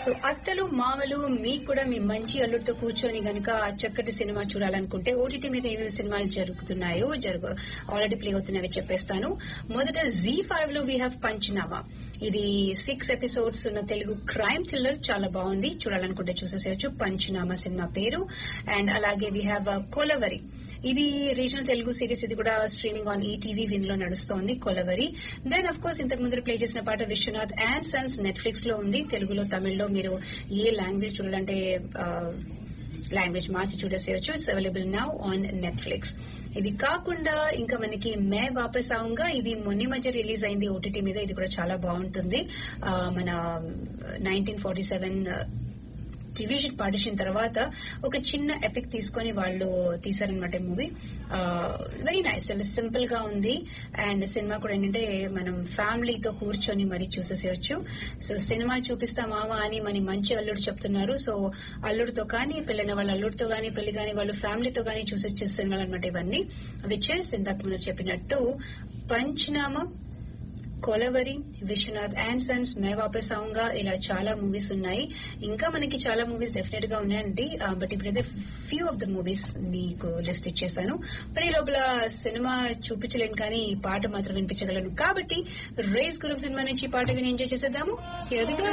So అత్తలు మామలు మీకు కూడా మీ మంచి అల్లుడితో కూర్చొని గనుక చక్కటి సినిమా చూడాలనుకుంటే ఓటీటీ మీద ఏమేమి సినిమాలు జరుగుతున్నాయో జరుగు ఆల్రెడీ ప్లే అవుతున్నవి చెప్పేస్తాను మొదట జీ ఫైవ్ లో వీ హ్యావ్ పంచనామా ఇది సిక్స్ ఎపిసోడ్స్ ఉన్న తెలుగు క్రైమ్ థ్రిల్లర్ చాలా బాగుంది చూడాలనుకుంటే చూసేసేయచ్చు పంచనామా సినిమా పేరు అండ్ అలాగే వీ హ్యావ్ కొలవరి ఇది రీజనల్ తెలుగు సిరీస్ ఇది కూడా స్ట్రీమింగ్ ఆన్ ఈటీవీ విన్ లో నడుస్తోంది కొలవరి దెన్ అఫ్ కోర్స్ ఇంతకు ముందు ప్లే చేసిన పాట విశ్వనాథ్ అండ్ సన్స్ నెట్ఫ్లిక్స్ లో ఉంది తెలుగులో తమిళ్లో మీరు ఏ లాంగ్వేజ్ చూడాలంటే లాంగ్వేజ్ మార్చి చూడేసేయచ్చు it's available now on Netflix ఇది కాకుండా ఇంకా మనకి మే వాపస్ ఆవుగా ఇది మొన్న మధ్య రిలీజ్ అయింది ఓటీటీ మీద ఇది కూడా చాలా బాగుంటుంది ఆ, మన nineteen forty seven division partition తర్వాత ఒక చిన్న ఎపిక్ తీసుకొని వాళ్ళు తీసారనమాట మూవీ వెరీ నైస్ చాలా సింపుల్ గా ఉంది అండ్ సినిమా కూడా ఏంటంటే మనం ఫ్యామిలీతో కూర్చొని మరి చూసేసేయచ్చు సో సినిమా చూపిస్తా మావా అని మన మంచి అల్లుడు చెప్తున్నారు సో అల్లుడితో కానీ పెళ్ళైన వాళ్ళ అల్లుడితో కానీ పెళ్లి కానీ వాళ్ళు ఫ్యామిలీతో కానీ చూసొచ్చే సినిమాలు అనమాట ఇవన్నీ విచ్ ఇస్ ఇందాక ముందు చెప్పినట్టు పంచనామా కొలవరి విశ్వనాథ్ అండ్ సన్స్ మే వాపస్ ఆਉਂగా ఇలా చాలా మూవీస్ ఉన్నాయి ఇంకా మనకి చాలా మూవీస్ డెఫినెట్ గా ఉన్నాయండి బట్ ఇప్పుడైతే ఫ్యూ ఆఫ్ ద మూవీస్ మీకు లిస్ట్ ఇచ్చేసాను మరి ఈ లోపల సినిమా చూపించలేను కానీ ఈ పాట మాత్రం వినిపించగలను కాబట్టి రేస్ గురం సినిమా నుంచి ఈ పాట విని ఎంజాయ్ చేసేద్దాము Here we go.